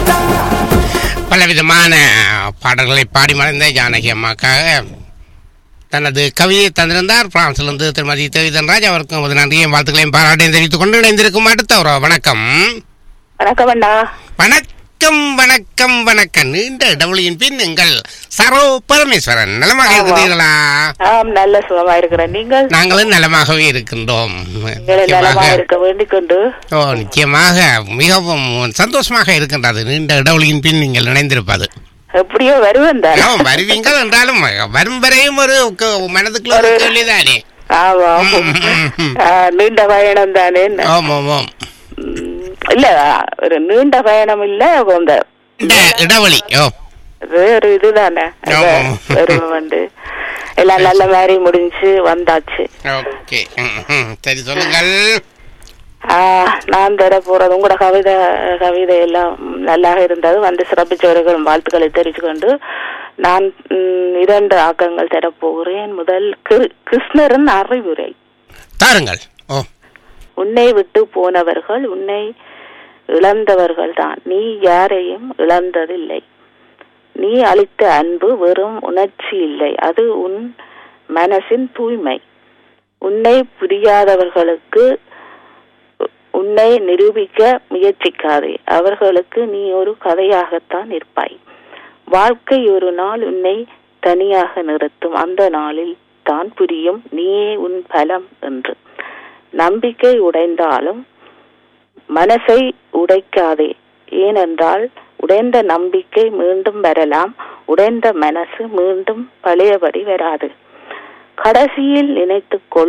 பலவிதமான பாடல்களை பாடி மறைந்த ஜானகி அம்மாக்காக தனது கவிதையை தந்திருந்தார் பிரான்சிலிருந்து திருமதி தேவிதன்ராஜ் அவருக்கும் ஒரு நன்றியும் வாழ்த்துக்களையும் பாராட்டையும் தெரிவித்துக் கொண்டு இணைந்திருக்கும் அடுத்த ஒரு வணக்கம் வணக்கம் அண்ணா வணக்கம் வணக்கம் வணக்கம் நீண்ட இடைவெளியின் பின் எங்கள் சரோ பரமேஸ்வரன் நலமாக ஆமா. இருக்கிறீர்களா ஆம் நல்ல சுகமா இருக்கிறேன் நீங்கள் நாங்களும் நலமாகவே இருக்கின்றோம் நீங்கள் நலமா நிச்சயமாக இருக்க வேண்டிக் கொண்டு ஓ நிச்சயமாக மிகவும் சந்தோஷமாக இருக்கின்றது நீண்ட இடைவெளியின் பின் நீங்கள் இணைந்திருப்பது எப்படியோ வருவேன் தான் ஆமா, வருவீங்கள் என்றாலும் வரும் வரையும் ஒரு க- மனதுக்குள்ள ஒரு கேள்விதானே ஆமா ஆ, நீண்ட பயணம் தானே ஆமாம் ஆமாம் ம், இல்ல ஒரு நீண்ட பயணம் இல்ல இந்த இட- இடைவெளி ஓ வேறு இதுதானே ஆமா. ஒரு வந்து எல்லாம் நல்ல மாதிரி முடிஞ்சு வந்தாச்சு ஓகே ம், ம். சரி சொல்லுங்கள் ஆ, நான் தர போறது உங்களோட கவிதை கவிதை எல்லாம் நல்லாக இருந்தது வந்து சிறப்பிச்சவர்களும் வாழ்த்துக்களை தெரிவித்துக்கொண்டு நான் ம், இரண்டு ஆக்கங்கள் தரப்போகிறேன் முதல் கிரு- கிருஷ்ணரின் அறிவுரை தாருங்கள் ஓ உன்னை விட்டு போனவர்கள் உன்னை இழந்தவர்கள் தான் நீ யாரையும் இழந்ததில்லை நீ அளித்த அன்பு வெறும் உணர்ச்சி இல்லை அது உன் மனசின் தூய்மை உன்னை புரியாதவர்களுக்கு உ- உன்னை நிரூபிக்க முயற்சிக்காதே அவர்களுக்கு நீ ஒரு கதையாகத்தான் இருப்பாய் வாழ்க்கை ஒரு நாள் உன்னை தனியாக நிறுத்தும் அந்த நாளில் தான் புரியும் நீயே உன் பலம் என்று நம்பிக்கை உடைந்தாலும் மனசை உடைக்காதே ஏனென்றால் உடைந்த நம்பிக்கை மீண்டும் வரலாம் உடைந்த மனசு மீண்டும் பழையபடி வராது கடைசியில் நினைத்துக்கொள்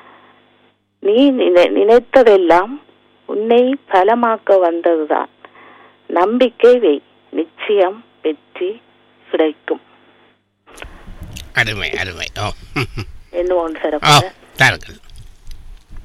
நீ நினை- நினைத்ததெல்லாம் உன்னை பலமாக்க வந்ததுதான் நம்பிக்கை வை நிச்சயம் வெற்றி கிடைக்கும் அருமை அருமை ஓ ம், ம். என்ன ஒன்று ஓ சிறப்பு தாருங்கள்